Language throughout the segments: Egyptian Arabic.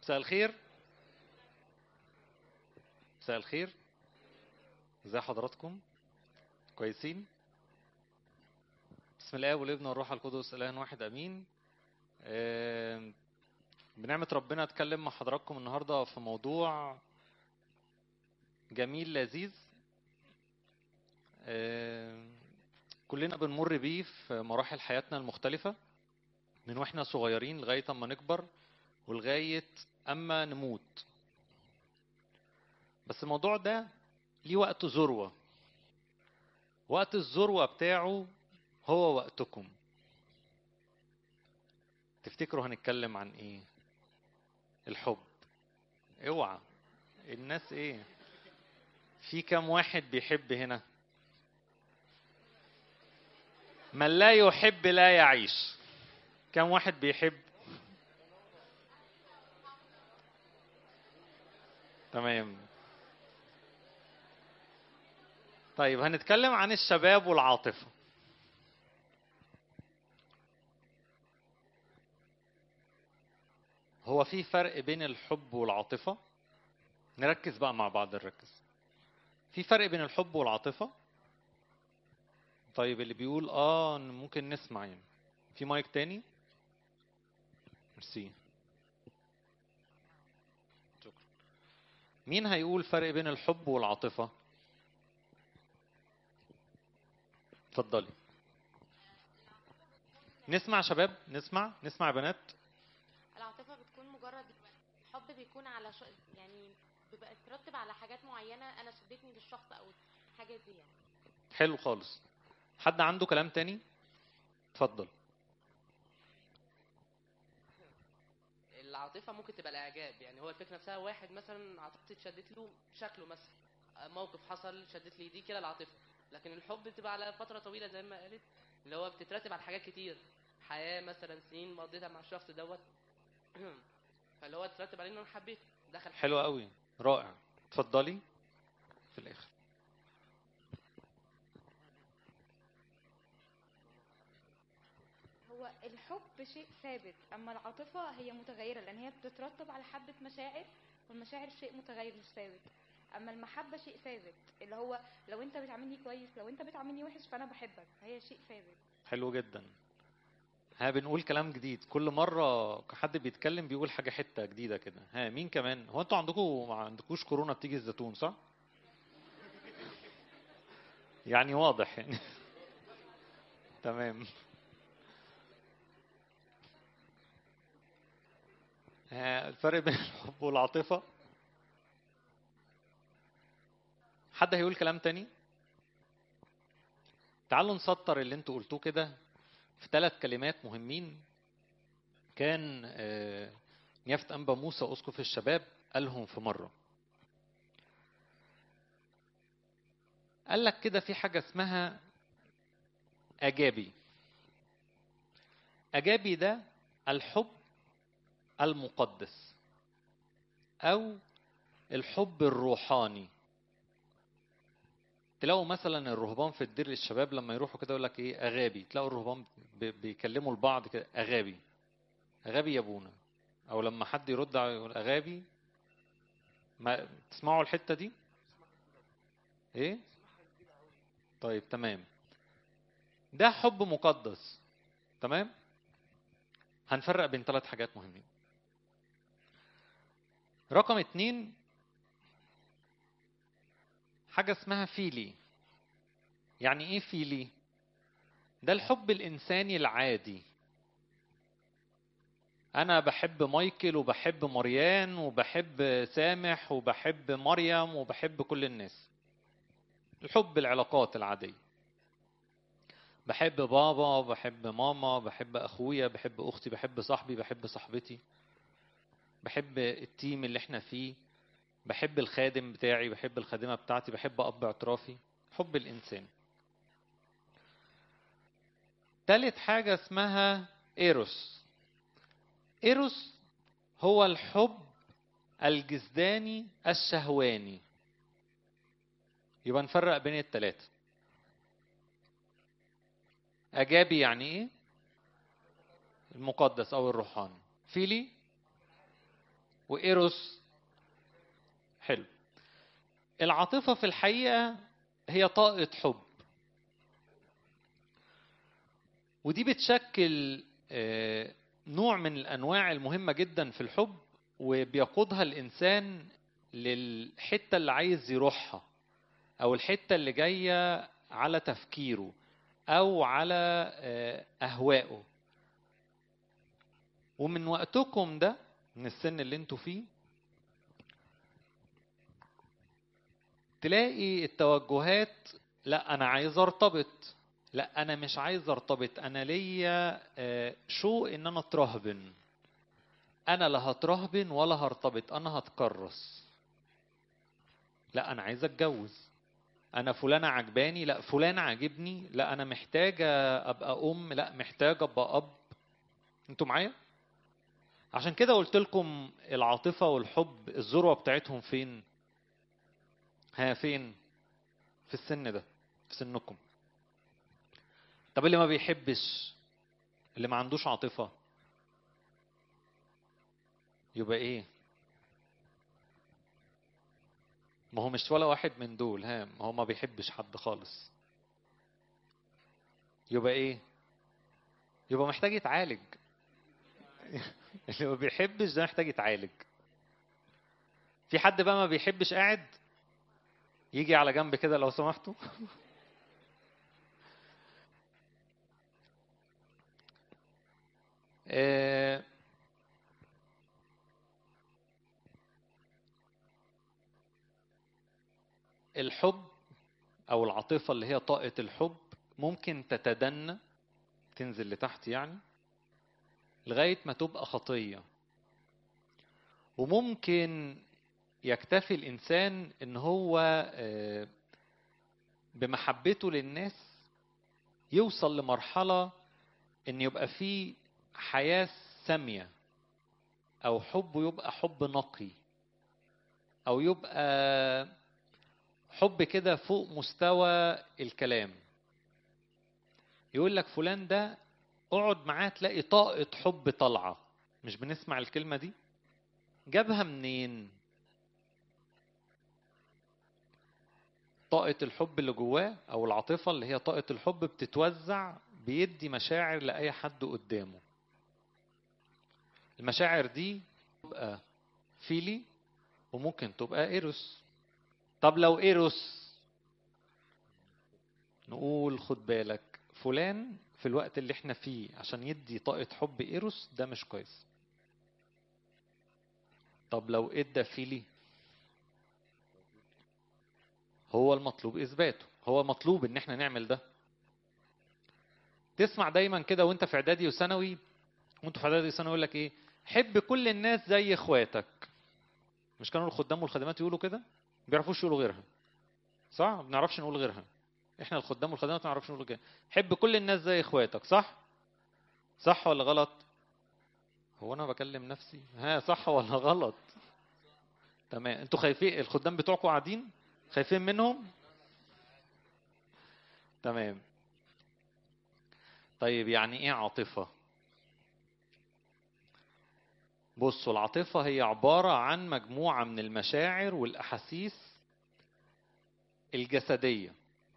مساء الخير مساء الخير ازي حضراتكم كويسين بسم الله والابن والروح القدس اله واحد امين آه، بنعمة ربنا اتكلم مع حضراتكم النهارده في موضوع جميل لذيذ آه، كلنا بنمر بيه في مراحل حياتنا المختلفة من واحنا صغيرين لغاية اما نكبر ولغاية اما نموت بس الموضوع ده ليه وقت ذروة وقت الذروة بتاعه هو وقتكم تفتكروا هنتكلم عن ايه الحب اوعى الناس ايه في كم واحد بيحب هنا من لا يحب لا يعيش كم واحد بيحب تمام طيب هنتكلم عن الشباب والعاطفة هو في فرق بين الحب والعاطفة نركز بقى مع بعض نركز في فرق بين الحب والعاطفة طيب اللي بيقول اه ممكن نسمع يعني في مايك تاني ميرسي شكرا مين هيقول فرق بين الحب والعاطفة اتفضلي نسمع شباب نسمع نسمع بنات العاطفة بتكون مجرد الحب بيكون على ش... يعني بيبقى ترتب على حاجات معينة أنا شدتني للشخص أو الحاجات دي يعني حلو خالص حد عنده كلام تاني اتفضل العاطفه ممكن تبقى الاعجاب يعني هو الفكره نفسها واحد مثلا عاطفتي اتشدت له شكله مثلا موقف حصل شدت لي دي كده العاطفه لكن الحب بتبقى على فتره طويله زي ما قالت اللي هو بتترتب على حاجات كتير حياه مثلا سنين قضيتها مع الشخص دوت فاللي هو اترتب عليه ان انا حبيته دخل حلو قوي رائع اتفضلي في الاخر هو الحب شيء ثابت اما العاطفه هي متغيره لان هي بتترتب على حبه مشاعر والمشاعر شيء متغير مش ثابت اما المحبه شيء ثابت اللي هو لو انت بتعاملني كويس لو انت بتعاملني وحش فانا بحبك فهي شيء ثابت حلو جدا ها بنقول كلام جديد كل مرة حد بيتكلم بيقول حاجة حتة جديدة كده ها مين كمان هو انتوا عندكم ما عندكوش كورونا بتيجي الزيتون صح يعني واضح يعني تمام ها الفرق بين الحب والعاطفة حد هيقول كلام تاني تعالوا نسطر اللي انتوا قلتوه كده في ثلاث كلمات مهمين كان آه، نيافة أنبا موسى أسقف الشباب قالهم في مرة قال لك كده في حاجة اسمها أجابي أجابي ده الحب المقدس أو الحب الروحاني تلاقوا مثلا الرهبان في الدير للشباب لما يروحوا كده يقول لك ايه اغابي تلاقوا الرهبان بي- بيكلموا البعض كده اغابي اغابي يا ابونا او لما حد يرد على يقول اغابي ما تسمعوا الحته دي ايه طيب تمام ده حب مقدس تمام هنفرق بين ثلاث حاجات مهمين رقم اتنين حاجة اسمها فيلي يعني ايه فيلي ده الحب الانساني العادي انا بحب مايكل وبحب مريان وبحب سامح وبحب مريم وبحب كل الناس الحب العلاقات العادية بحب بابا بحب ماما بحب اخويا بحب اختي بحب صاحبي بحب صاحبتي بحب التيم اللي احنا فيه بحب الخادم بتاعي بحب الخادمة بتاعتي بحب أب اعترافي حب الإنسان تالت حاجة اسمها إيروس إيروس هو الحب الجسداني الشهواني يبقى نفرق بين التلاتة أجابي يعني إيه؟ المقدس أو الروحاني فيلي وايروس حلو العاطفه في الحقيقه هي طاقه حب ودي بتشكل آه، نوع من الانواع المهمه جدا في الحب وبيقودها الانسان للحته اللي عايز يروحها او الحته اللي جايه على تفكيره او على آه، اهوائه ومن وقتكم ده من السن اللي انتوا فيه تلاقي التوجهات لا انا عايز ارتبط لا انا مش عايز ارتبط انا ليا آه، شو ان انا اترهبن انا لا هترهبن ولا هرتبط انا هتكرس لا انا عايز اتجوز انا فلانة عجباني لا فلان عاجبني لا انا محتاجة ابقى ام لا محتاجة ابقى اب انتوا معايا عشان كده قلت لكم العاطفة والحب الذروة بتاعتهم فين ها فين في السن ده في سنكم طب اللي ما بيحبش اللي ما عندوش عاطفة يبقى ايه ما هو مش ولا واحد من دول ها ما هو ما بيحبش حد خالص يبقى ايه يبقى محتاج يتعالج اللي ما بيحبش ده محتاج يتعالج في حد بقى ما بيحبش قاعد يجي على جنب كده لو سمحتوا آه، الحب او العاطفه اللي هي طاقه الحب ممكن تتدنى تنزل لتحت يعني لغايه ما تبقى خطيه وممكن يكتفي الانسان ان هو آه، بمحبته للناس يوصل لمرحله ان يبقى فيه حياه ساميه او حبه يبقى حب نقي او يبقى حب كده فوق مستوى الكلام يقول لك فلان ده اقعد معاه تلاقي طاقة حب طالعة مش بنسمع الكلمة دي جابها منين طاقة الحب اللي جواه أو العاطفة اللي هي طاقة الحب بتتوزع بيدي مشاعر لأي حد قدامه المشاعر دي تبقى فيلي وممكن تبقى إيروس طب لو إيروس نقول خد بالك فلان في الوقت اللي احنا فيه عشان يدي طاقة حب إيروس ده مش كويس طب لو ادى فيلي هو المطلوب اثباته هو مطلوب ان احنا نعمل ده تسمع دايما كده وانت في اعدادي وثانوي وانت في اعدادي وثانوي يقول لك ايه حب كل الناس زي اخواتك مش كانوا الخدام والخدمات يقولوا كده ما بيعرفوش يقولوا غيرها صح ما بنعرفش نقول غيرها احنا الخدام والخدمات ما نعرفش نقول كده حب كل الناس زي اخواتك صح صح ولا غلط هو انا بكلم نفسي ها صح ولا غلط تمام انتوا خايفين الخدام بتوعكم قاعدين خايفين منهم تمام طيب يعني ايه عاطفة بصوا العاطفة هي عبارة عن مجموعة من المشاعر والأحاسيس الجسدية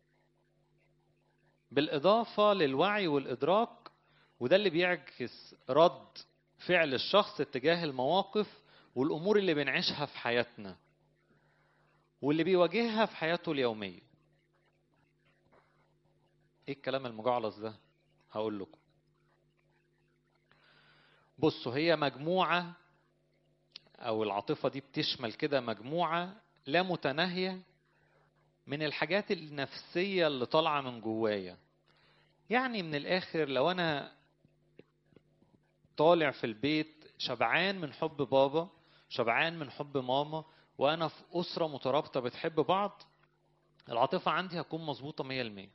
بالإضافة للوعي والإدراك وده اللي بيعكس رد فعل الشخص اتجاه المواقف والأمور اللي بنعيشها في حياتنا واللي بيواجهها في حياته اليومية ايه الكلام المجعلص ده هقول لكم بصوا هي مجموعة أو العاطفة دي بتشمل كده مجموعة لا متناهية من الحاجات النفسية اللي طالعة من جوايا يعني من الآخر لو أنا طالع في البيت شبعان من حب بابا شبعان من حب ماما وأنا في أسرة مترابطة بتحب بعض العاطفة عندي هتكون مظبوطة مية المية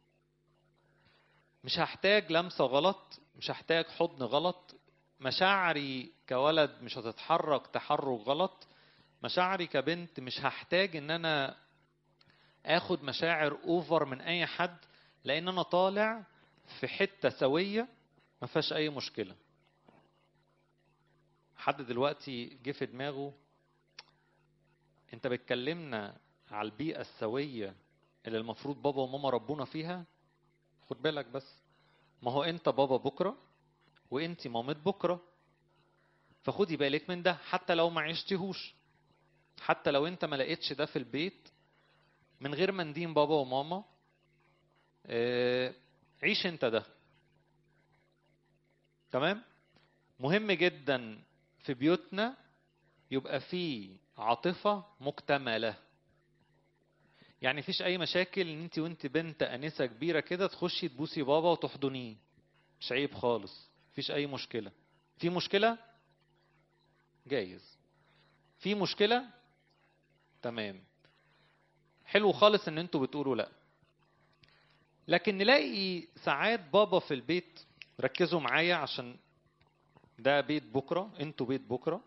مش هحتاج لمسة غلط مش هحتاج حضن غلط مشاعري كولد مش هتتحرك تحرك غلط مشاعري كبنت مش هحتاج ان انا اخد مشاعر اوفر من اي حد لان انا طالع في حته سويه ما فيهاش اي مشكله حد دلوقتي جه في دماغه انت بتكلمنا على البيئة السوية اللي المفروض بابا وماما ربونا فيها خد بالك بس ما هو انت بابا بكرة وانت مامة بكرة فخدي بالك من ده حتى لو ما عشتيهوش حتى لو انت ما لقيتش ده في البيت من غير ما ندين بابا وماما اه عيش انت ده تمام مهم جدا في بيوتنا يبقى في عاطفة مكتملة يعني مفيش أي مشاكل إن أنت وأنت بنت أنسة كبيرة كده تخشي تبوسي بابا وتحضنيه مش عيب خالص مفيش أي مشكلة في مشكلة جايز في مشكلة تمام حلو خالص إن أنتوا بتقولوا لأ لكن نلاقي ساعات بابا في البيت ركزوا معايا عشان ده بيت بكرة انتوا بيت بكرة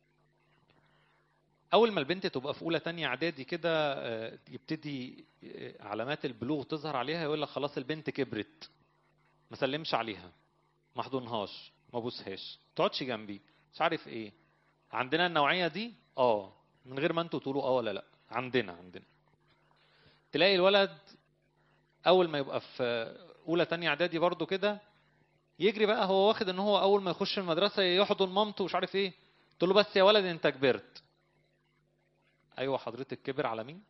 أول ما البنت تبقى في أولى تانية إعدادي كده آه، يبتدي آه، علامات البلوغ تظهر عليها يقول لك خلاص البنت كبرت ما سلمش عليها ما احضنهاش ما بوسهاش تقعدش جنبي مش عارف ايه عندنا النوعية دي اه من غير ما انتوا تقولوا اه ولا لا عندنا عندنا تلاقي الولد اول ما يبقى في اولى تانية اعدادي برضو كده يجري بقى هو واخد ان هو اول ما يخش المدرسه يحضن مامته ومش عارف ايه تقول له بس يا ولد انت كبرت ايوه حضرتك كبر على مين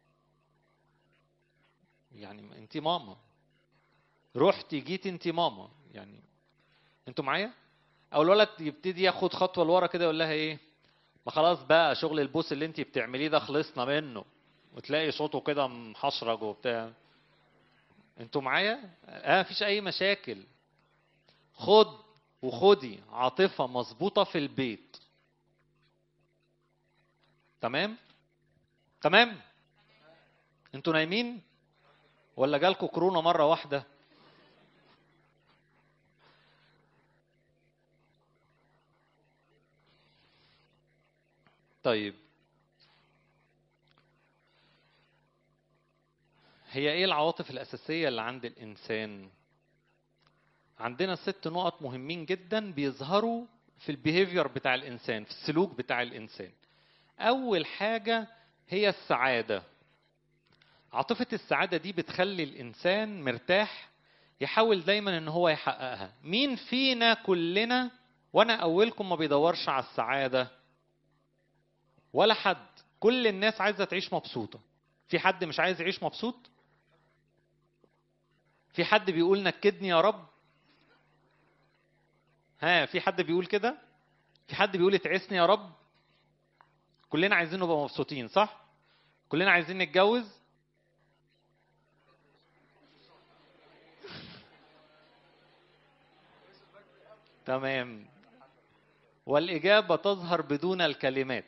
يعني انت ماما رحتي جيتي انت ماما يعني انتوا معايا او الولد يبتدي ياخد خطوه لورا كده يقول لها ايه ما خلاص بقى شغل البوس اللي انت بتعمليه ده خلصنا منه وتلاقي صوته كده محشرج وبتاع انتوا معايا اه مفيش اي مشاكل خد وخدي عاطفة مظبوطة في البيت تمام تمام انتوا نايمين ولا جالكوا كورونا مرة واحدة طيب هي ايه العواطف الأساسية اللي عند الإنسان عندنا ست نقط مهمين جدا بيظهروا في البيهيفير بتاع الانسان في السلوك بتاع الانسان اول حاجه هي السعاده عاطفه السعاده دي بتخلي الانسان مرتاح يحاول دايما ان هو يحققها مين فينا كلنا وانا اولكم ما بيدورش على السعاده ولا حد كل الناس عايزه تعيش مبسوطه في حد مش عايز يعيش مبسوط في حد بيقول نكدني يا رب ها في حد بيقول كده في حد بيقول اتعسني يا رب كلنا عايزين نبقى مبسوطين صح كلنا عايزين نتجوز تمام والإجابة تظهر بدون الكلمات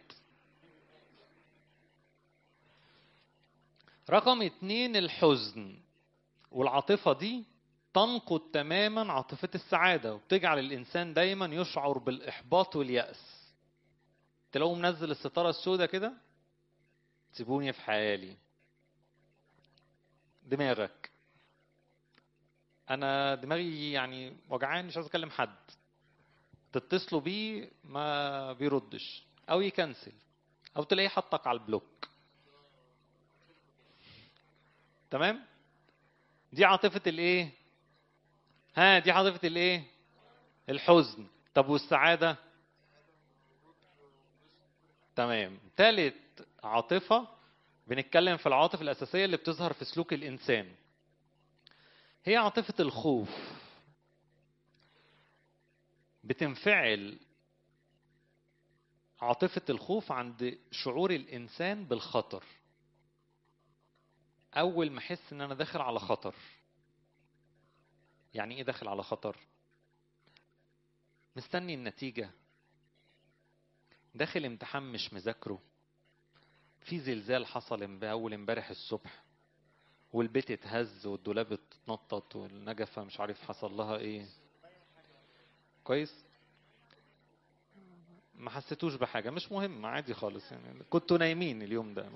رقم اتنين الحزن والعاطفة دي تنقض تماما عاطفة السعادة وبتجعل الإنسان دايما يشعر بالإحباط واليأس تلاقوه منزل الستارة السوداء كده سيبوني في حالي دماغك أنا دماغي يعني وجعان مش عايز أكلم حد تتصلوا بيه ما بيردش أو يكنسل أو تلاقيه حطك على البلوك تمام دي عاطفة الإيه ها دي عاطفة الايه؟ الحزن طب والسعادة؟ تمام تالت عاطفة بنتكلم في العواطف الأساسية اللي بتظهر في سلوك الإنسان هي عاطفة الخوف بتنفعل عاطفة الخوف عند شعور الإنسان بالخطر أول ما أحس إن أنا داخل على خطر يعني ايه داخل على خطر مستني النتيجة داخل امتحان مش مذاكره في زلزال حصل اول امبارح الصبح والبيت اتهز والدولاب اتنطط والنجفة مش عارف حصل لها ايه كويس ما حسيتوش بحاجة مش مهم عادي خالص يعني كنتوا نايمين اليوم ده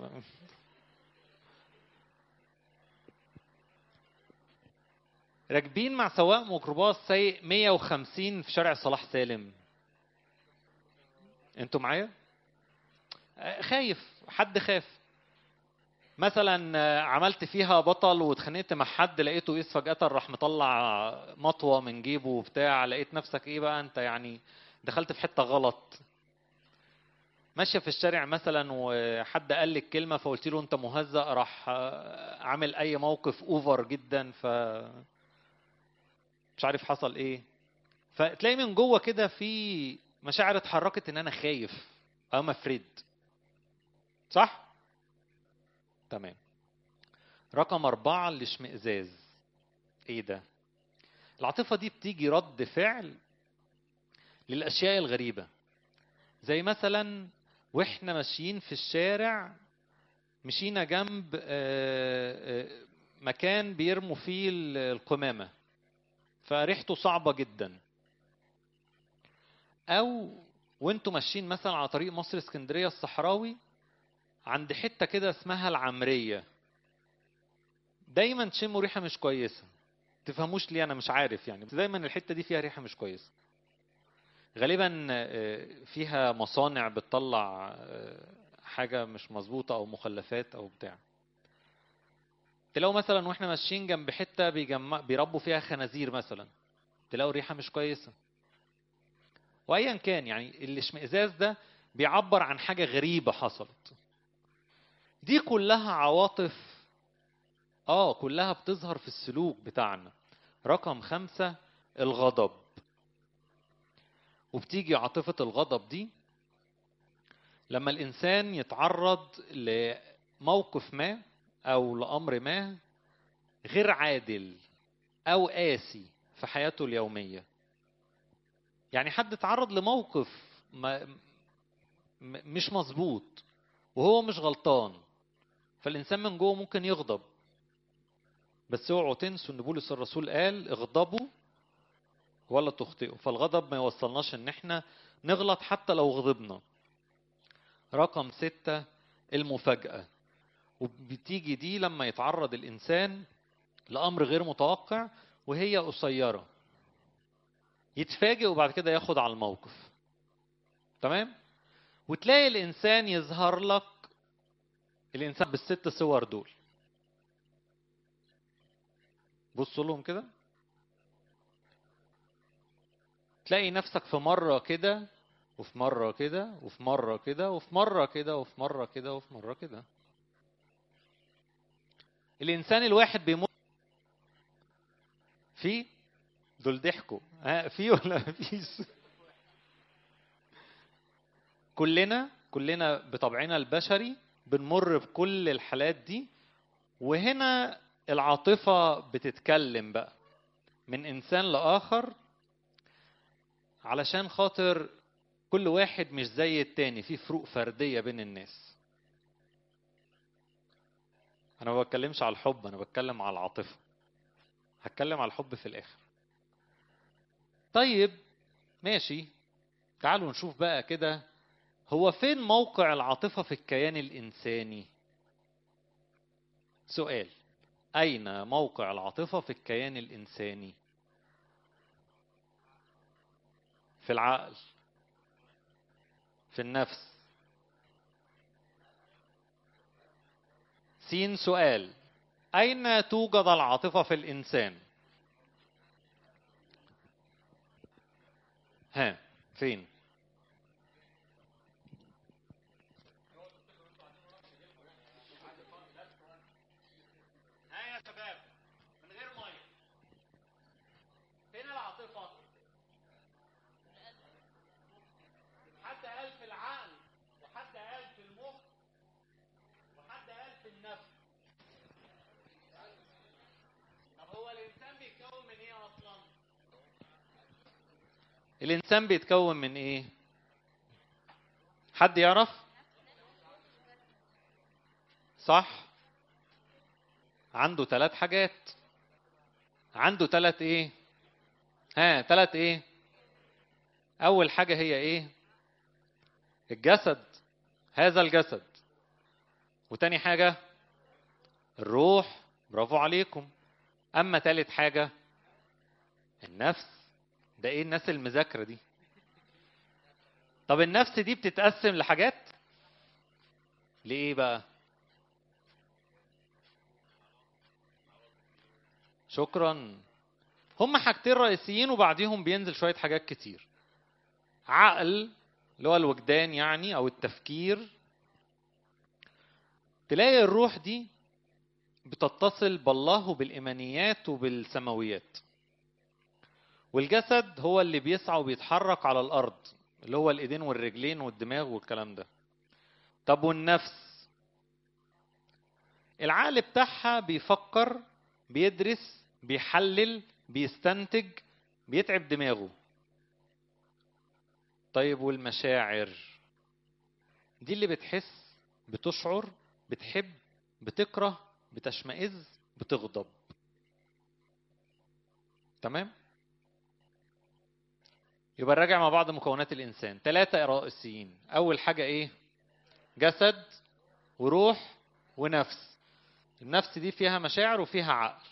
راكبين مع سواق ميكروباص سايق 150 في شارع صلاح سالم انتوا معايا آه، خايف حد خاف مثلا آه، عملت فيها بطل واتخانقت مع حد لقيته قيس فجأة راح مطلع مطوة من جيبه وبتاع لقيت نفسك ايه بقى انت يعني دخلت في حتة غلط ماشية في الشارع مثلا وحد قال لك كلمة فقلت له انت مهزأ راح آه، عامل اي موقف اوفر جدا ف مش عارف حصل ايه فتلاقي من جوه كده في مشاعر اتحركت ان انا خايف او مفرد صح تمام رقم أربعة الاشمئزاز ايه ده العاطفة دي بتيجي رد فعل للأشياء الغريبة زي مثلا واحنا ماشيين في الشارع مشينا جنب آه، آه، مكان بيرموا فيه ال- القمامة فريحته صعبة جدا أو وانتوا ماشيين مثلا على طريق مصر اسكندرية الصحراوي عند حتة كده اسمها العمرية دايما تشموا ريحة مش كويسة تفهموش ليه انا مش عارف يعني بس دايما الحتة دي فيها ريحة مش كويسة غالبا آه، فيها مصانع بتطلع آه، حاجة مش مظبوطة او مخلفات او بتاع تلاقوا مثلا واحنا ماشيين جنب حتة بيجمع بيربوا فيها خنازير مثلا تلاقوا ريحة مش كويسة وايا كان يعني الاشمئزاز ده بيعبر عن حاجة غريبة حصلت دي كلها عواطف اه كلها بتظهر في السلوك بتاعنا رقم خمسة الغضب وبتيجي عاطفة الغضب دي لما الإنسان يتعرض لموقف ما أو لأمر ما غير عادل أو قاسي في حياته اليومية يعني حد اتعرض لموقف ما م- مش مظبوط وهو مش غلطان فالإنسان من جوه ممكن يغضب بس اوعوا تنسوا ان بولس الرسول قال اغضبوا ولا تخطئوا فالغضب ما يوصلناش ان احنا نغلط حتى لو غضبنا رقم ستة المفاجأة وبتيجي دي لما يتعرض الإنسان لأمر غير متوقع وهي قصيرة يتفاجئ وبعد كده ياخد على الموقف تمام وتلاقي الإنسان يظهر لك الإنسان بالست صور دول بصوا لهم كده تلاقي نفسك في مرة كده وفي مرة كده وفي مرة كده وفي مرة كده وفي مرة كده وفي مرة كده الإنسان الواحد بيمر في دول ضحكوا ها في ولا مفيش كلنا كلنا بطبعنا البشري بنمر بكل الحالات دي وهنا العاطفة بتتكلم بقى من إنسان لآخر علشان خاطر كل واحد مش زي التاني في فروق فردية بين الناس أنا ما بتكلمش على الحب أنا بتكلم على العاطفة هتكلم على الحب في الآخر طيب ماشي تعالوا نشوف بقى كده هو فين موقع العاطفة في الكيان الإنساني سؤال أين موقع العاطفة في الكيان الإنساني في العقل في النفس سين سؤال أين توجد العاطفة في الإنسان ها فين ها يا شباب من غير ميه فين العاطفة حد قال في العقل وحد قال في المخ وحد قال في النفس طب هو الانسان بيتكون من ايه اصلا الانسان بيتكون من ايه حد يعرف صح عنده ثلاث حاجات عنده ثلاث ايه ها ثلاث ايه اول حاجه هي ايه الجسد هذا الجسد وتاني حاجه الروح برافو عليكم اما ثالث حاجه النفس ده ايه الناس المذاكره دي طب النفس دي بتتقسم لحاجات لإيه بقى شكرا هم حاجتين رئيسيين وبعديهم بينزل شوية حاجات كتير عقل اللي هو الوجدان يعني أو التفكير تلاقي الروح دي بتتصل بالله وبالإيمانيات وبالسماويات والجسد هو اللي بيسعى وبيتحرك على الأرض اللي هو الإيدين والرجلين والدماغ والكلام ده طب والنفس العقل بتاعها بيفكر بيدرس بيحلل بيستنتج بيتعب دماغه طيب والمشاعر دي اللي بتحس بتشعر بتحب بتكره بتشمئز بتغضب تمام يبقى نراجع مع بعض مكونات الانسان ثلاثه رئيسيين اول حاجه ايه جسد وروح ونفس النفس دي فيها مشاعر وفيها عقل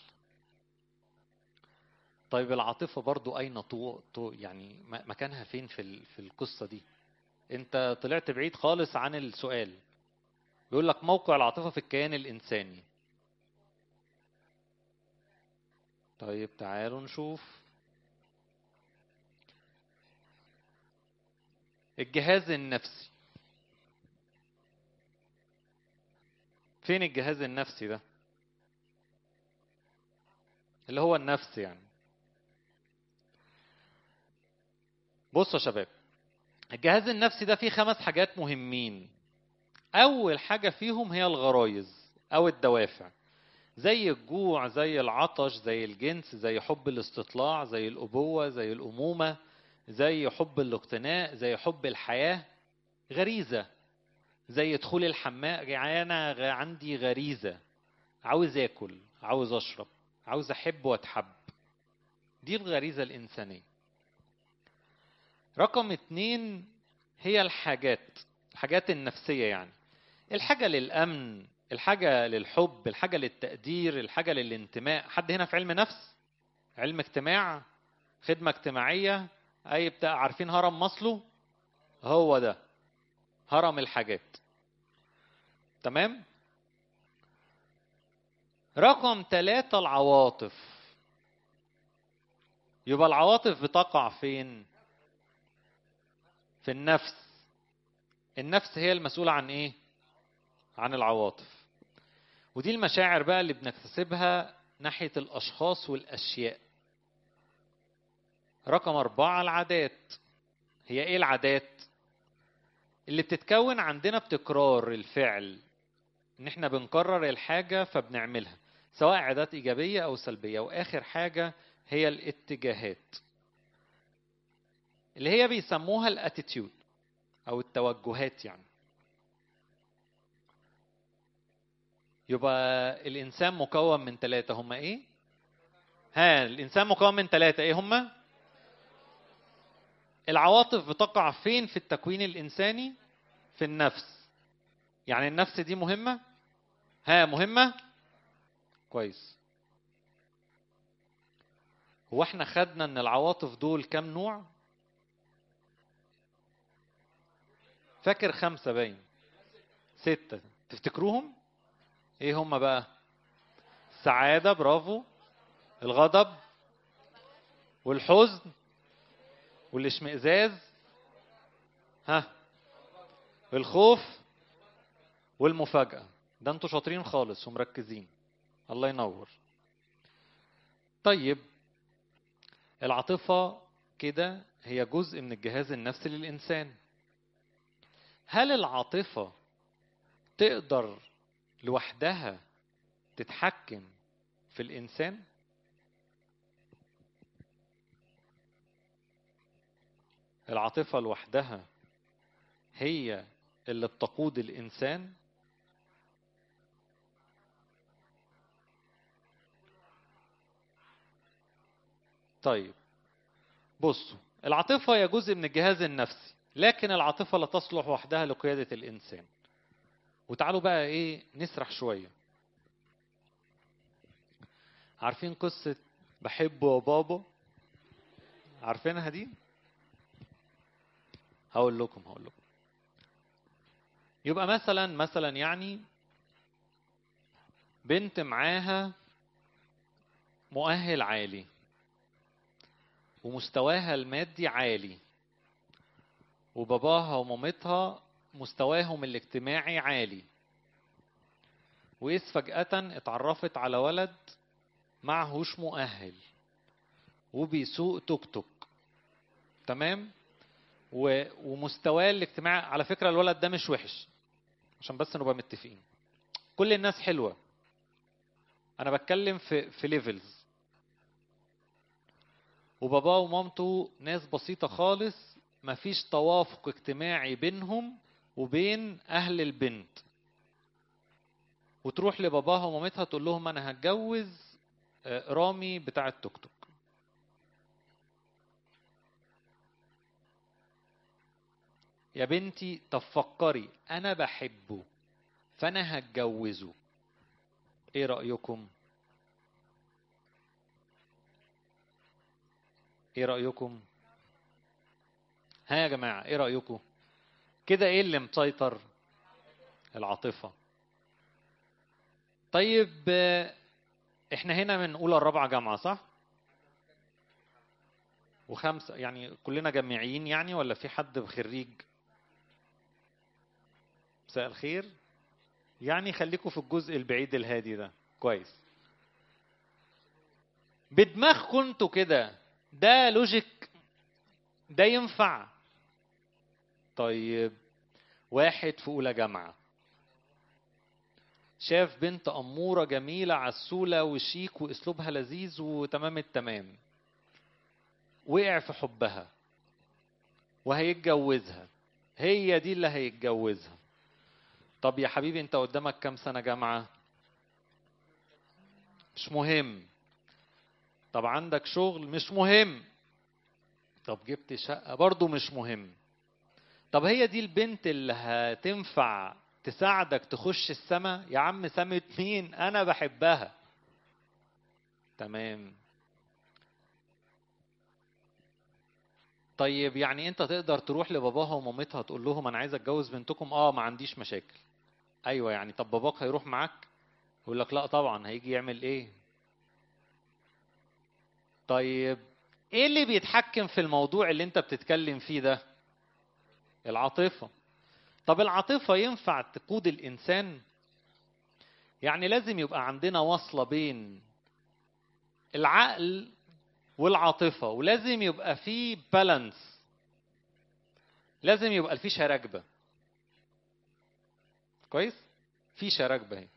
طيب العاطفه برضو اين طو... طو... يعني م- مكانها فين في ال... في القصه دي انت طلعت بعيد خالص عن السؤال بيقول لك موقع العاطفه في الكيان الانساني طيب تعالوا نشوف الجهاز النفسي فين الجهاز النفسي ده اللي هو النفس يعني بصوا يا شباب الجهاز النفسي ده فيه خمس حاجات مهمين اول حاجه فيهم هي الغرايز او الدوافع زي الجوع زي العطش زي الجنس زي حب الاستطلاع زي الابوه زي الامومه زي حب الاقتناء زي حب الحياه غريزه زي دخول الحمام انا غ- عندي غريزه عاوز اكل عاوز اشرب عاوز احب واتحب دي الغريزه الانسانيه رقم اتنين هي الحاجات الحاجات النفسيه يعني الحاجه للامن الحاجه للحب الحاجه للتقدير الحاجه للانتماء حد هنا في علم نفس علم اجتماع خدمه اجتماعيه اي بتاع عارفين هرم ماسلو هو ده هرم الحاجات تمام رقم ثلاثة العواطف يبقى العواطف بتقع فين في النفس النفس هي المسؤولة عن ايه عن العواطف ودي المشاعر بقى اللي بنكتسبها ناحية الأشخاص والأشياء رقم أربعة العادات هي إيه العادات؟ اللي بتتكون عندنا بتكرار الفعل إن إحنا بنكرر الحاجة فبنعملها سواء عادات إيجابية أو سلبية وآخر حاجة هي الاتجاهات اللي هي بيسموها الاتيتيود أو التوجهات يعني يبقى الإنسان مكون من ثلاثة هما إيه؟ ها الإنسان مكون من ثلاثة إيه هما؟ العواطف بتقع فين في التكوين الإنساني؟ في النفس يعني النفس دي مهمة؟ ها مهمة؟ كويس هو احنا خدنا ان العواطف دول كام نوع؟ فاكر خمسة باين ستة تفتكروهم؟ ايه هم بقى؟ السعادة برافو الغضب والحزن والاشمئزاز ها الخوف والمفاجأة ده انتوا شاطرين خالص ومركزين الله ينور طيب العاطفة كده هي جزء من الجهاز النفسي للإنسان هل العاطفة تقدر لوحدها تتحكم في الإنسان؟ العاطفة لوحدها هي اللي بتقود الإنسان طيب بصوا العاطفة هي جزء من الجهاز النفسي لكن العاطفة لا تصلح وحدها لقيادة الإنسان وتعالوا بقى إيه نسرح شوية عارفين قصة بحبه يا بابا عارفينها دي هقول لكم هقول لكم يبقى مثلا مثلا يعني بنت معاها مؤهل عالي ومستواها المادي عالي وباباها ومامتها مستواهم الاجتماعي عالي وإذ فجأة اتعرفت على ولد معهوش مؤهل وبيسوق توك توك تمام و... ومستواه الاجتماعي على فكرة الولد ده مش وحش عشان بس نبقى متفقين كل الناس حلوة أنا بتكلم في في ليفلز وباباه ومامته ناس بسيطة خالص مفيش توافق اجتماعي بينهم وبين أهل البنت وتروح لباباها ومامتها تقول لهم أنا هتجوز آه، رامي بتاع التوك توك يا بنتي طب فكري انا بحبه فانا هتجوزه ايه رايكم ايه رايكم ها يا جماعه ايه رايكم كده ايه اللي مسيطر العاطفه طيب آه، احنا هنا من اولى الرابعه جامعه صح وخمسه يعني كلنا جامعيين يعني ولا في حد خريج مساء الخير يعني خليكم في الجزء البعيد الهادي ده كويس بدماغكم انتوا كده ده لوجيك ده ينفع طيب واحد في اولى جامعه شاف بنت اموره جميله عسوله وشيك واسلوبها لذيذ وتمام التمام وقع في حبها وهيتجوزها هي دي اللي هيتجوزها طب يا حبيبي انت قدامك كام سنة جامعة مش مهم طب عندك شغل مش مهم طب جبت شقة برضو مش مهم طب هي دي البنت اللي هتنفع تساعدك تخش السما يا عم سمة مين انا بحبها تمام طيب يعني انت تقدر تروح لباباها ومامتها تقول لهم انا عايز اتجوز بنتكم اه ما عنديش مشاكل ايوه يعني طب باباك هيروح معاك يقول لك لا طبعا هيجي يعمل ايه طيب ايه اللي بيتحكم في الموضوع اللي انت بتتكلم فيه ده العاطفة طب العاطفة ينفع تقود الانسان يعني لازم يبقى عندنا وصلة بين العقل والعاطفة ولازم يبقى في بالانس لازم يبقى الفيشة راكبة كويس فيشة راكبة اهي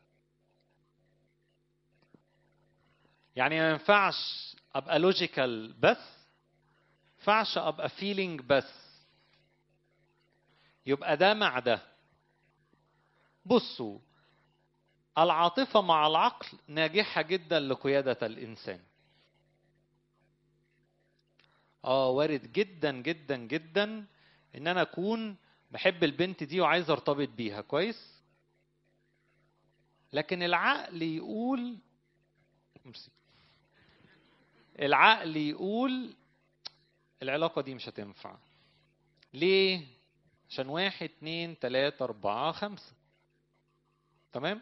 يعني ما ينفعش ابقى لوجيكال بس ينفعش ابقى فيلينج بس يبقى ده مع ده بصوا العاطفة مع العقل ناجحة جدا لقيادة الإنسان اه وارد جدا جدا جدا ان انا اكون بحب البنت دي وعايز ارتبط بيها كويس لكن العقل يقول ميرسي. العقل يقول العلاقة دي مش هتنفع ليه؟ عشان واحد اتنين تلاتة أربعة خمسة تمام؟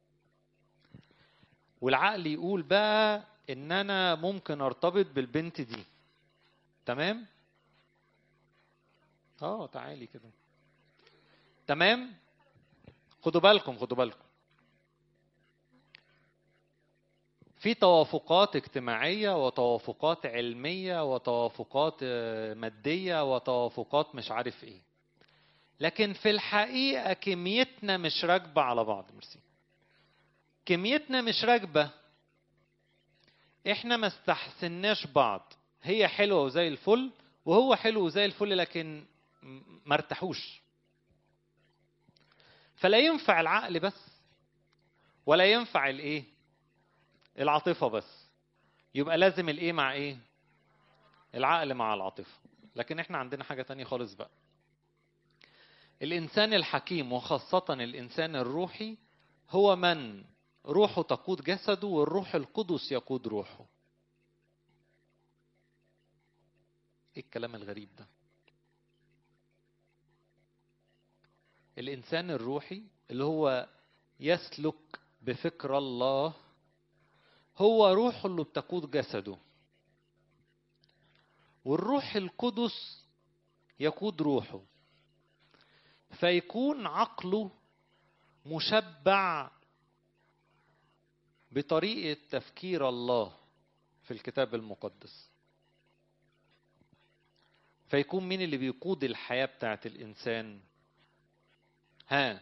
والعقل يقول بقى إن أنا ممكن أرتبط بالبنت دي تمام؟ اه تعالي كده تمام؟ خدوا بالكم خدوا بالكم في توافقات اجتماعية وتوافقات علمية وتوافقات آه، مادية وتوافقات مش عارف ايه لكن في الحقيقة كميتنا مش راكبة على بعض ميرسي كميتنا مش راكبة احنا ما استحسناش بعض هي حلوة وزي الفل وهو حلو وزي الفل لكن م- ما ارتاحوش فلا ينفع العقل بس ولا ينفع الايه العاطفه بس يبقى لازم الايه مع ايه العقل مع العاطفه لكن احنا عندنا حاجه تانية خالص بقى الانسان الحكيم وخاصه الانسان الروحي هو من روحه تقود جسده والروح القدس يقود روحه ايه الكلام الغريب ده الانسان الروحي اللي هو يسلك بفكر الله هو روحه اللي بتقود جسده والروح القدس يقود روحه فيكون عقله مشبع بطريقه تفكير الله في الكتاب المقدس فيكون مين اللي بيقود الحياه بتاعت الانسان ها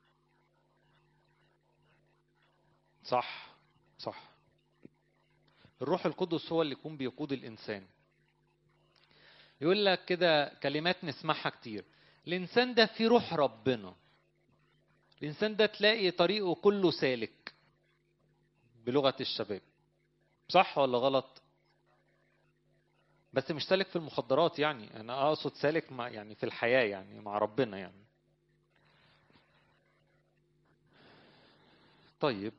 صح صح الروح القدس هو اللي يكون بيقود الانسان يقول لك كده كلمات نسمعها كتير الانسان ده فيه روح ربنا الانسان ده تلاقي طريقه كله سالك بلغه الشباب صح ولا غلط بس مش سالك في المخدرات يعني انا اقصد سالك مع يعني في الحياه يعني مع ربنا يعني طيب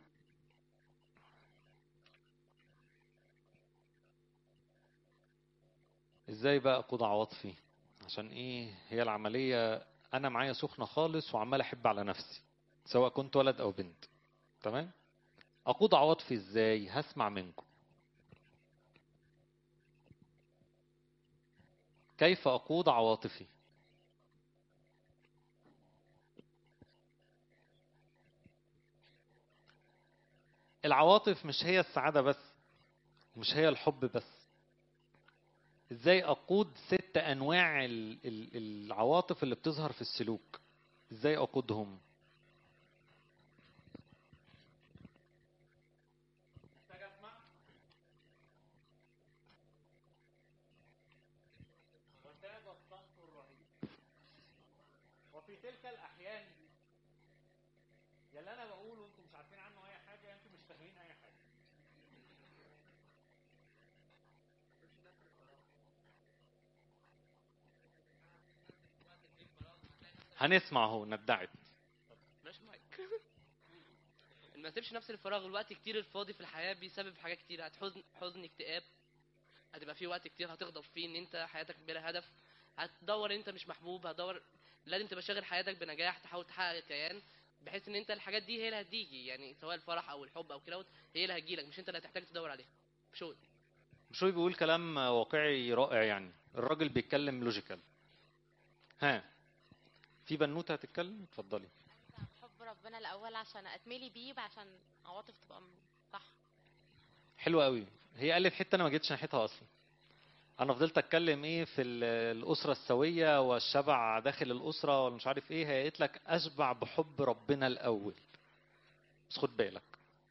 ازاي بقى اقود عواطفي عشان ايه هي العمليه انا معايا سخنه خالص وعمال احب على نفسي سواء كنت ولد او بنت تمام اقود عواطفي ازاي هسمع منكم كيف اقود عواطفي العواطف مش هي السعاده بس مش هي الحب بس ازاي اقود ست انواع ال- ال- العواطف اللي بتظهر في السلوك ازاي اقودهم وفي تلك الاحيان يلي انا بقوله انتم مش عارفين عنه اي حاجه انتم مش فاهمين اي حاجه هنسمع اهو ندعت ماشي معاك ما تسيبش نفس الفراغ الوقت كتير الفاضي في الحياه بيسبب حاجات كتير هتحزن حزن اكتئاب هتبقى في وقت كتير هتغضب فيه ان انت حياتك بلا هدف هتدور ان انت مش محبوب هتدور لازم تبقى شاغل حياتك بنجاح تحاول تحقق كيان بحيث ان انت الحاجات دي هي اللي هتيجي يعني سواء الفرح او الحب او كده هي اللي هتجيلك مش انت اللي هتحتاج تدور عليها مش هو مش هو بيقول كلام واقعي رائع يعني الراجل بيتكلم لوجيكال ها في بنوته هتتكلم اتفضلي حب ربنا الاول عشان اتملي بيه عشان عواطف تبقى م- صح حلوه قوي هي قالت حته انا ما جيتش ناحيتها اصلا انا فضلت اتكلم ايه في ال- الاسره السويه والشبع داخل الاسره ولا مش عارف ايه هي قالت لك اشبع بحب ربنا الاول بس خد بالك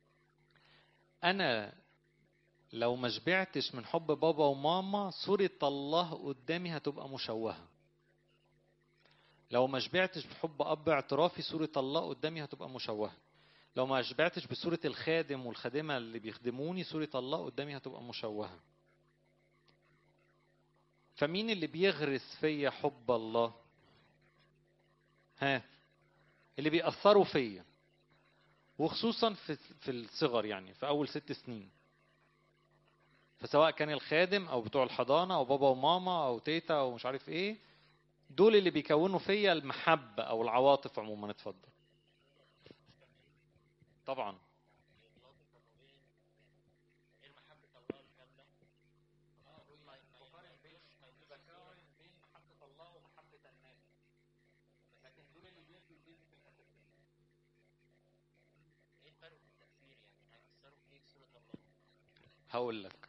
انا لو ما شبعتش من حب بابا وماما صورة الله قدامي هتبقى مشوهة لو ما شبعتش بحب اب اعترافي صورة الله قدامي هتبقى مشوهة لو ما شبعتش بصورة الخادم والخادمة اللي بيخدموني صورة الله قدامي هتبقى مشوهة فمين اللي بيغرس فيا حب الله ها اللي بيأثروا فيا وخصوصا في في الصغر يعني في اول ست سنين فسواء كان الخادم او بتوع الحضانه او بابا وماما او تيتا او مش عارف ايه دول اللي بيكونوا فيا المحبه او العواطف عموما اتفضل طبعا هقول لك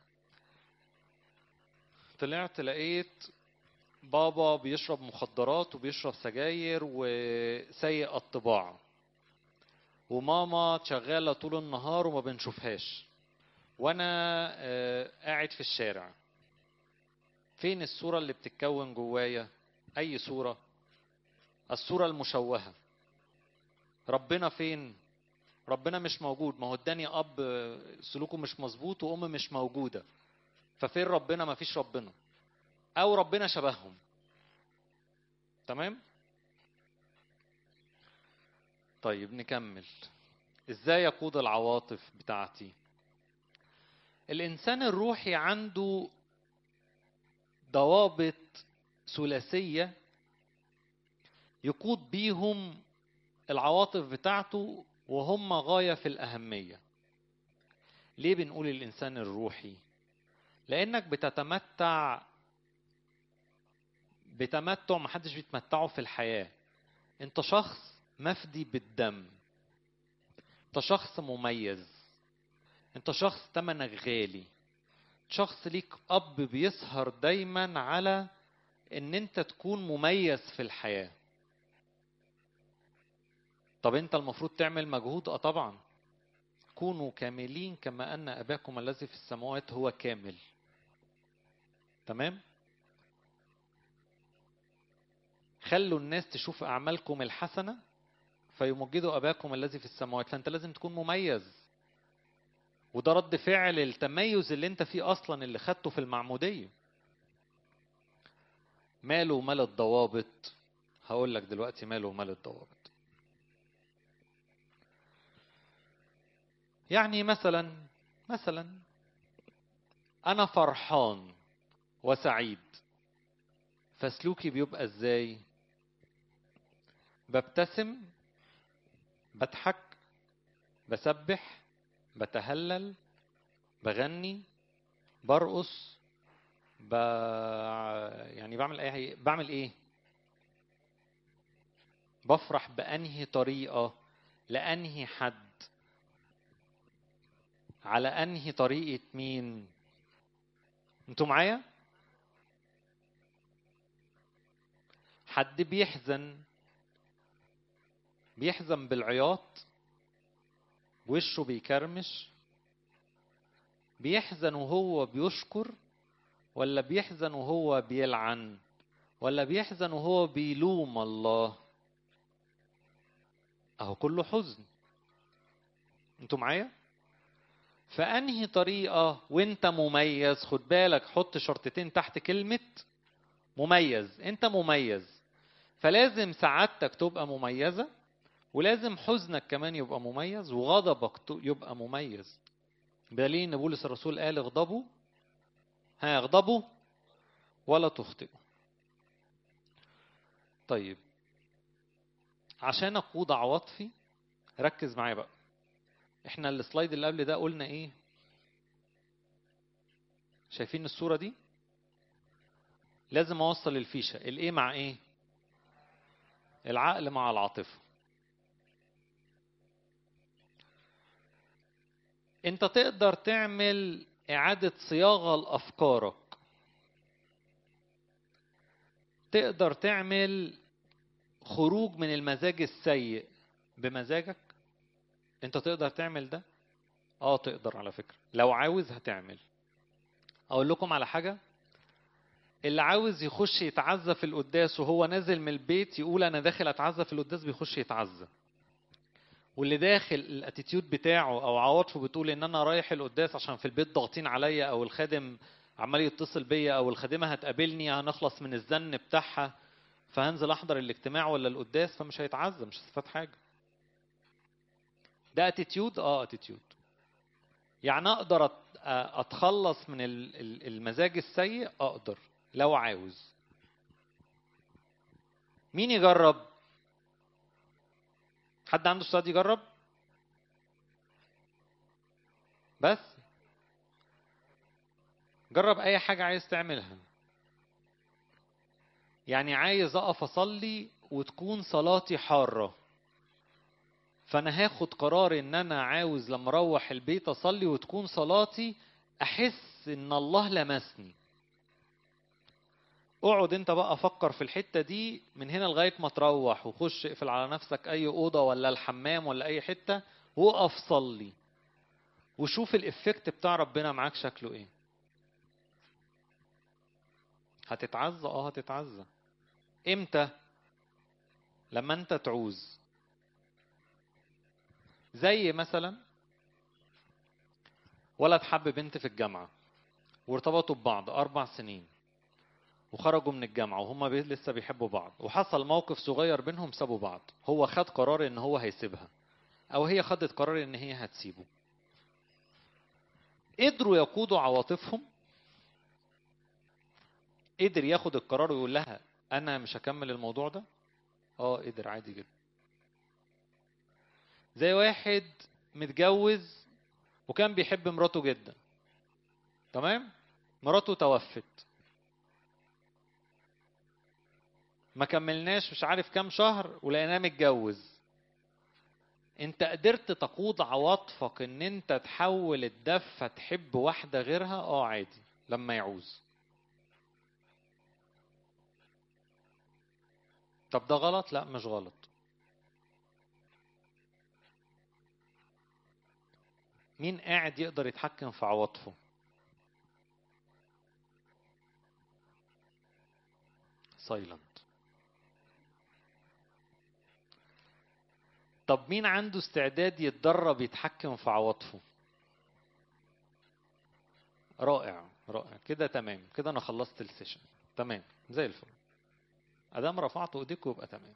طلعت لقيت بابا بيشرب مخدرات وبيشرب سجاير وسيء الطباع وماما شغالة طول النهار وما بنشوفهاش وانا آه، قاعد في الشارع فين الصورة اللي بتتكون جوايا اي صورة الصورة المشوهة ربنا فين ربنا مش موجود ما هو اداني اب سلوكه مش مظبوط وام مش موجوده ففين ربنا ما فيش ربنا او ربنا شبههم تمام طيب نكمل ازاي يقود العواطف بتاعتي الانسان الروحي عنده ضوابط ثلاثيه يقود بيهم العواطف بتاعته وهم غاية في الأهمية ليه بنقول الإنسان الروحي لأنك بتتمتع بتمتع محدش بيتمتعه في الحياة انت شخص مفدي بالدم انت شخص مميز انت شخص تمنك غالي شخص ليك اب بيسهر دايما على ان انت تكون مميز في الحياة طب انت المفروض تعمل مجهود اه طبعا كونوا كاملين كما ان اباكم الذي في السماوات هو كامل تمام خلوا الناس تشوف اعمالكم الحسنه فيمجدوا اباكم الذي في السماوات فانت لازم تكون مميز وده رد فعل التميز اللي انت فيه اصلا اللي خدته في المعموديه ماله مال الضوابط هقول لك دلوقتي ماله مال الضوابط يعني مثلا مثلا انا فرحان وسعيد فسلوكي بيبقى ازاي ببتسم بضحك بسبح بتهلل بغني برقص ب... يعني بعمل ايه بعمل ايه بفرح بانهي طريقه لانهي حد على انهي طريقه مين انتوا معايا حد بيحزن بيحزن بالعياط وشه بيكرمش بيحزن وهو بيشكر ولا بيحزن وهو بيلعن ولا بيحزن وهو بيلوم الله اهو كله حزن انتوا معايا فانهي طريقه وانت مميز خد بالك حط شرطتين تحت كلمه مميز انت مميز فلازم سعادتك تبقى مميزه ولازم حزنك كمان يبقى مميز وغضبك يبقى مميز بدليل ان بولس الرسول قال اغضبوا ها اغضبوا ولا تخطئوا طيب عشان اقود عواطفي ركز معايا بقى احنا السلايد اللي قبل ده قلنا ايه شايفين الصوره دي لازم اوصل الفيشه الايه مع ايه العقل مع العاطفه انت تقدر تعمل اعاده صياغه لافكارك تقدر تعمل خروج من المزاج السيء بمزاجك انت تقدر تعمل ده اه تقدر على فكره لو عاوز هتعمل اقول لكم على حاجه اللي عاوز يخش يتعزى في القداس وهو نازل من البيت يقول انا داخل اتعزى في القداس بيخش يتعزى واللي داخل الاتيتيود بتاعه او عواطفه بتقول ان انا رايح القداس عشان في البيت ضاغطين عليا او الخادم عمال يتصل بيا او الخادمه هتقابلني هنخلص من الزن بتاعها فهنزل احضر الاجتماع ولا القداس فمش هيتعزى مش هستفاد حاجه ده اتيتيود اه اتيتيود يعني اقدر اتخلص من المزاج السيء اقدر لو عاوز مين يجرب حد عنده استعداد يجرب بس جرب اي حاجه عايز تعملها يعني عايز اقف اصلي وتكون صلاتي حاره فانا هاخد قرار ان انا عاوز لما اروح البيت اصلي وتكون صلاتي احس ان الله لمسني اقعد انت بقى فكر في الحته دي من هنا لغايه ما تروح وخش اقفل على نفسك اي اوضه ولا الحمام ولا اي حته وقف صلي وشوف الافكت بتاع ربنا معاك شكله ايه هتتعزى اه هتتعزى امتى لما انت تعوز زي مثلا ولد حب بنت في الجامعه وارتبطوا ببعض اربع سنين وخرجوا من الجامعة وهم بي لسه بيحبوا بعض وحصل موقف صغير بينهم سابوا بعض هو خد قرار ان هو هيسيبها او هي خدت قرار ان هي هتسيبه قدروا يقودوا عواطفهم قدر ياخد القرار ويقول لها انا مش هكمل الموضوع ده اه قدر عادي جدا زي واحد متجوز وكان بيحب مراته جدا تمام مراته توفت ما كملناش مش عارف كام شهر ولقيناه متجوز انت قدرت تقود عواطفك ان انت تحول الدفة تحب واحدة غيرها اه عادي لما يعوز طب ده غلط لا مش غلط مين قاعد يقدر يتحكم في عواطفه سايلنت طب مين عنده استعداد يتدرب يتحكم في عواطفه رائع رائع كده تمام كده انا خلصت السيشن تمام زي الفل ادام رفعتوا ايديكم يبقى تمام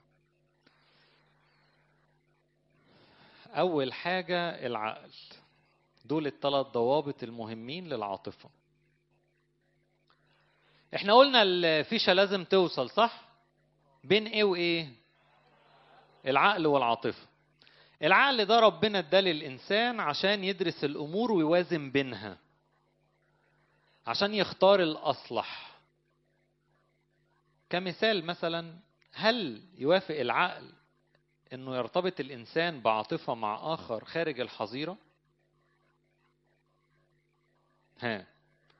اول حاجه العقل دول الثلاث ضوابط المهمين للعاطفه احنا قلنا الفيشه لازم توصل صح بين ايه وايه العقل والعاطفه العقل ده ربنا اداه للانسان عشان يدرس الامور ويوازن بينها عشان يختار الاصلح كمثال مثلا هل يوافق العقل انه يرتبط الانسان بعاطفه مع اخر خارج الحظيره ها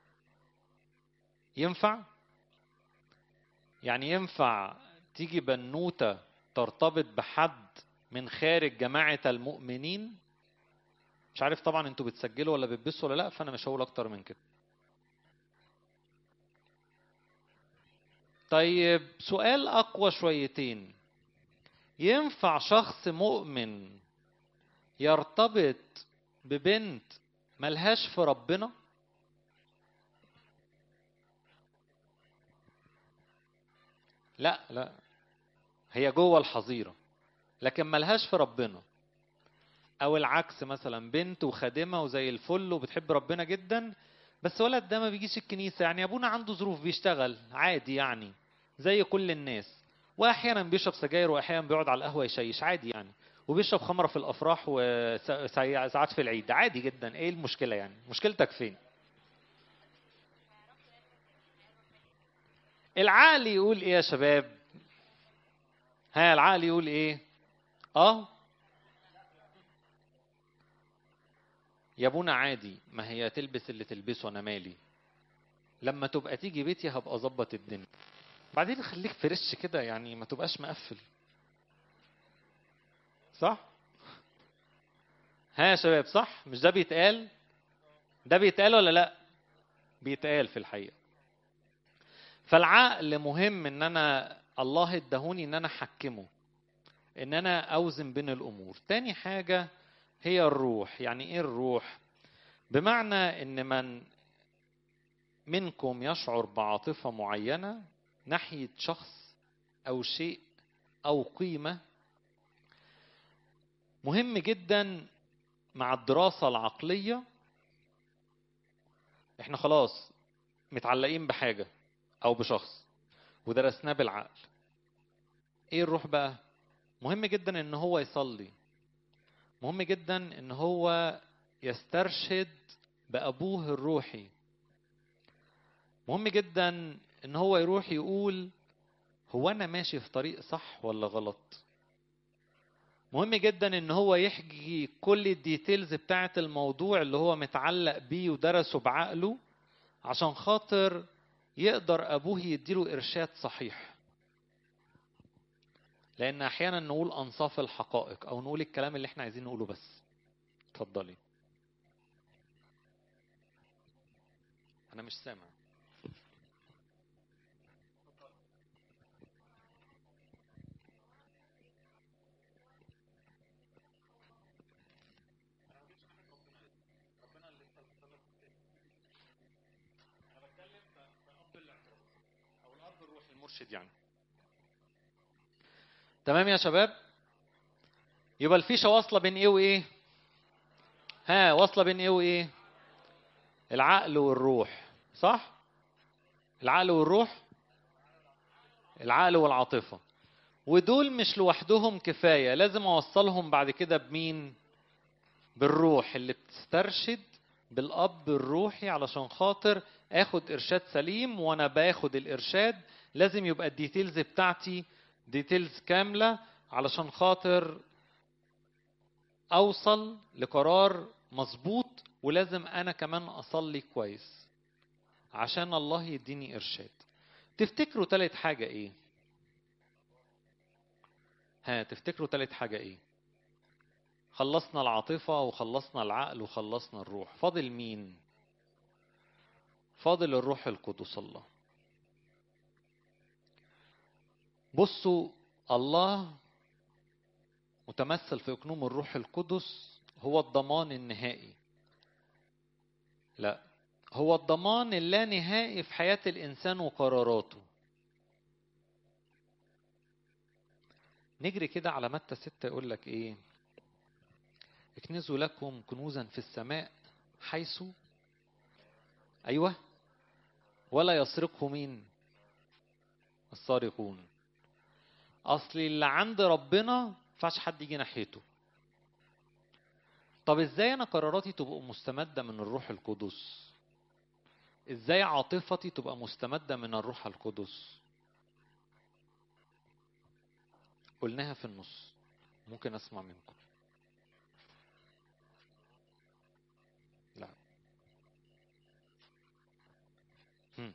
ينفع يعني ينفع تيجي بنوته ترتبط بحد من خارج جماعه المؤمنين مش عارف طبعا انتوا بتسجلوا ولا بتبثوا ولا لا فانا مش هقول اكتر من كده طيب سؤال اقوى شويتين ينفع شخص مؤمن يرتبط ببنت ملهاش في ربنا لا لا هي جوه الحظيره لكن ملهاش في ربنا او العكس مثلا بنت وخادمه وزي الفل وبتحب ربنا جدا بس ولد ده ما بيجيش الكنيسه يعني ابونا عنده ظروف بيشتغل عادي يعني زي كل الناس واحيانا بيشرب سجاير واحيانا بيقعد على القهوه يشيش عادي يعني وبيشرب خمره في الافراح وساعات في العيد عادي جدا ايه المشكله يعني مشكلتك فين العقل يقول ايه يا شباب ها العقل يقول ايه اه يا ابونا عادي ما هي تلبس اللي تلبسه انا مالي لما تبقى تيجي بيتي هبقى اظبط الدنيا بعدين خليك فريش كده يعني ما تبقاش مقفل صح ها يا شباب صح مش ده بيتقال ده بيتقال ولا لا بيتقال في الحقيقه فالعقل مهم ان انا الله ادهوني ان انا احكمه ان انا اوزن بين الامور تاني حاجه هي الروح يعني ايه الروح بمعنى ان من منكم يشعر بعاطفه معينه ناحيه شخص او شيء او قيمه مهم جدا مع الدراسه العقليه احنا خلاص متعلقين بحاجه او بشخص ودرسناه بالعقل ايه الروح بقى مهم جدا ان هو يصلي مهم جدا ان هو يسترشد بابوه الروحي مهم جدا ان هو يروح يقول هو انا ماشي في طريق صح ولا غلط مهم جدا ان هو يحكي كل الديتيلز بتاعه الموضوع اللي هو متعلق بيه ودرسه بعقله عشان خاطر يقدر ابوه يديله ارشاد صحيح لان احيانا نقول انصاف الحقائق او نقول الكلام اللي احنا عايزين نقوله بس اتفضلي انا مش سامع او الاب الروحي المرشد يعني تمام يا شباب يبقى الفيشه واصله بين ايه وايه ها واصله بين ايه وايه العقل والروح صح العقل والروح العقل والعاطفه ودول مش لوحدهم كفاية لازم أوصلهم بعد كده بمين بالروح اللي بتسترشد بالأب الروحي علشان خاطر اخد ارشاد سليم وانا باخد الارشاد لازم يبقى الديتيلز بتاعتي ديتيلز كاملة علشان خاطر اوصل لقرار مظبوط ولازم انا كمان اصلي كويس عشان الله يديني ارشاد تفتكروا تالت حاجة ايه ها تفتكروا تالت حاجة ايه خلصنا العاطفة وخلصنا العقل وخلصنا الروح فاضل مين فاضل الروح القدس الله بصوا الله متمثل في اقنوم الروح القدس هو الضمان النهائي لا هو الضمان اللانهائي في حياة الإنسان وقراراته نجري كده على متى ستة يقول لك إيه اكنزوا لكم كنوزا في السماء حيث أيوة ولا يسرقه مين السارقون أصل اللي عند ربنا ما ينفعش حد يجي ناحيته طب ازاي انا قراراتي تبقى مستمده من الروح القدس ازاي عاطفتي تبقى مستمده من الروح القدس قلناها في النص ممكن اسمع منكم لا هم.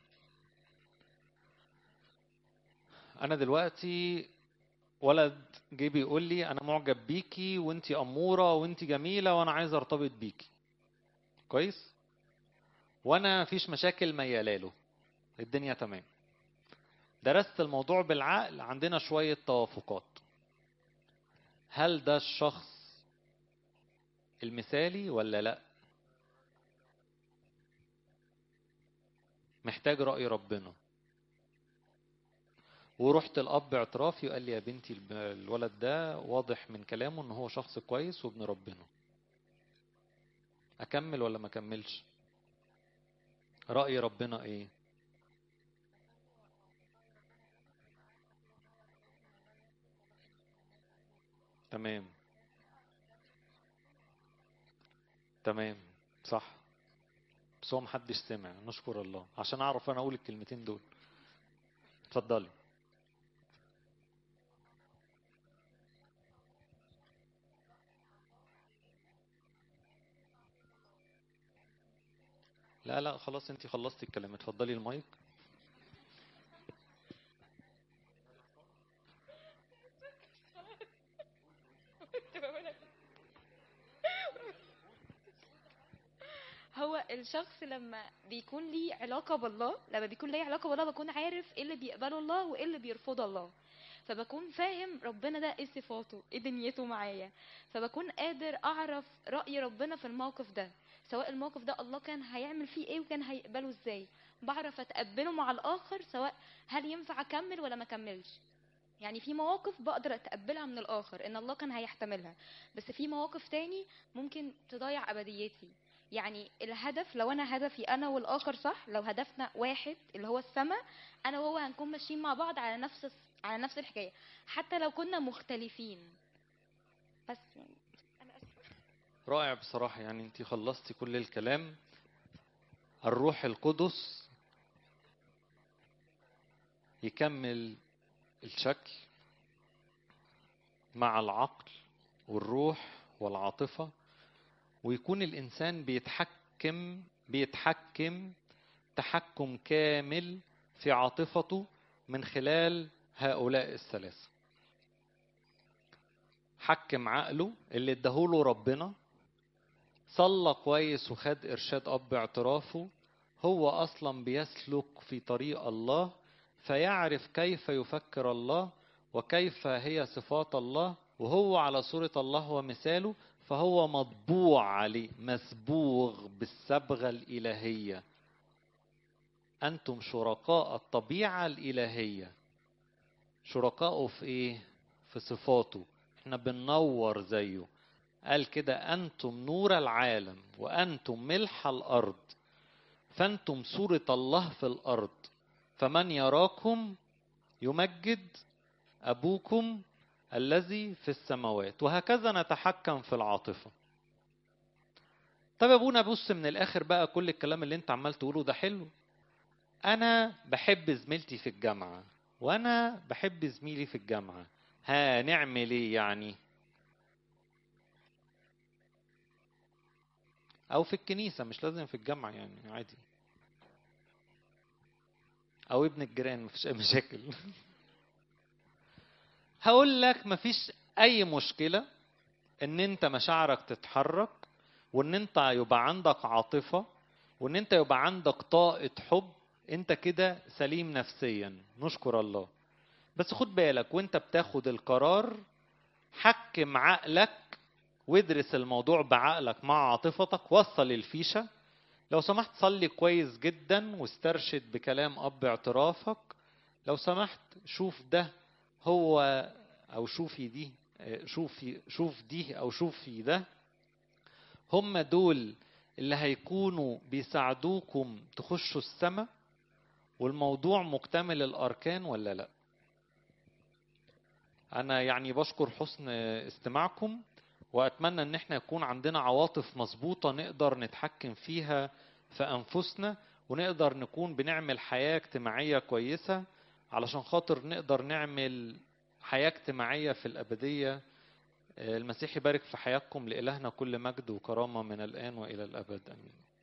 انا دلوقتي ولد جه بيقول لي انا معجب بيكي وانتي اموره وانتي جميله وانا عايز ارتبط بيكي كويس وانا مفيش مشاكل ميالاله الدنيا تمام درست الموضوع بالعقل عندنا شويه توافقات هل ده الشخص المثالي ولا لا محتاج راي ربنا ورحت الاب اعترافي وقال لي يا بنتي الب- الولد ده واضح من كلامه ان هو شخص كويس وابن ربنا اكمل ولا ما اكملش راي ربنا ايه تمام تمام صح بس هو محدش سمع نشكر الله عشان اعرف انا اقول الكلمتين دول اتفضلي لا لا خلاص انت خلصتي الكلام اتفضلي المايك هو الشخص لما بيكون ليه علاقة بالله لما بيكون ليه علاقة بالله بكون عارف ايه اللي بيقبله الله وايه اللي بيرفضه الله فبكون فاهم ربنا ده ايه صفاته ايه دنيته معايا فبكون قادر اعرف رأي ربنا في الموقف ده سواء الموقف ده الله كان هيعمل فيه ايه وكان هيقبله ازاي بعرف اتقبله مع الاخر سواء هل ينفع اكمل ولا ما اكملش يعني في مواقف بقدر اتقبلها من الاخر ان الله كان هيحتملها بس في مواقف تاني ممكن تضيع ابديتي يعني الهدف لو انا هدفي انا والاخر صح لو هدفنا واحد اللي هو السماء انا وهو هنكون ماشيين مع بعض على نفس على نفس الحكايه حتى لو كنا مختلفين بس يعني انا اسفه رائع بصراحة يعني انت خلصتي كل الكلام الروح القدس يكمل الشكل مع العقل والروح والعاطفة ويكون الإنسان بيتحكم بيتحكم تحكم كامل في عاطفته من خلال هؤلاء الثلاثة حكم عقله اللي اداهوله ربنا صلى كويس وخد ارشاد اب اعترافه هو اصلا بيسلك في طريق الله فيعرف كيف يفكر الله وكيف هي صفات الله وهو على صورة الله ومثاله فهو مطبوع عليه مسبوغ بالصبغة الإلهية أنتم شركاء الطبيعة الإلهية شركاءه في إيه؟ في صفاته احنا بننور زيه قال كده أنتم نور العالم وأنتم ملح الأرض فأنتم صورة الله في الأرض فمن يراكم يمجد أبوكم الذي في السماوات وهكذا نتحكم في العاطفة طب يا ابونا بص من الآخر بقى كل الكلام اللي انت عمال تقوله ده حلو أنا بحب زميلتي في الجامعة وأنا بحب زميلي في الجامعة ها نعمل ايه يعني او في الكنيسة مش لازم في الجامعة يعني عادي او ابن الجيران مفيش اي مشاكل هقول لك مفيش اي مشكلة ان انت مشاعرك تتحرك وان انت يبقى عندك عاطفة وان انت يبقى عندك طاقة حب انت كده سليم نفسيا نشكر الله بس خد بالك وانت بتاخد القرار حكم عقلك وادرس الموضوع بعقلك مع عاطفتك وصل الفيشة لو سمحت صلي كويس جدا واسترشد بكلام أب اعترافك لو سمحت شوف ده هو أو شوفي دي شوفي شوف دي أو شوفي ده هم دول اللي هيكونوا بيساعدوكم تخشوا السماء والموضوع مكتمل الأركان ولا لأ أنا يعني بشكر حسن استماعكم وأتمنى إن احنا يكون عندنا عواطف مظبوطة نقدر نتحكم فيها في أنفسنا ونقدر نكون بنعمل حياة اجتماعية كويسة علشان خاطر نقدر نعمل حياة اجتماعية في الأبدية المسيح يبارك في حياتكم لإلهنا كل مجد وكرامة من الآن وإلى الأبد آمين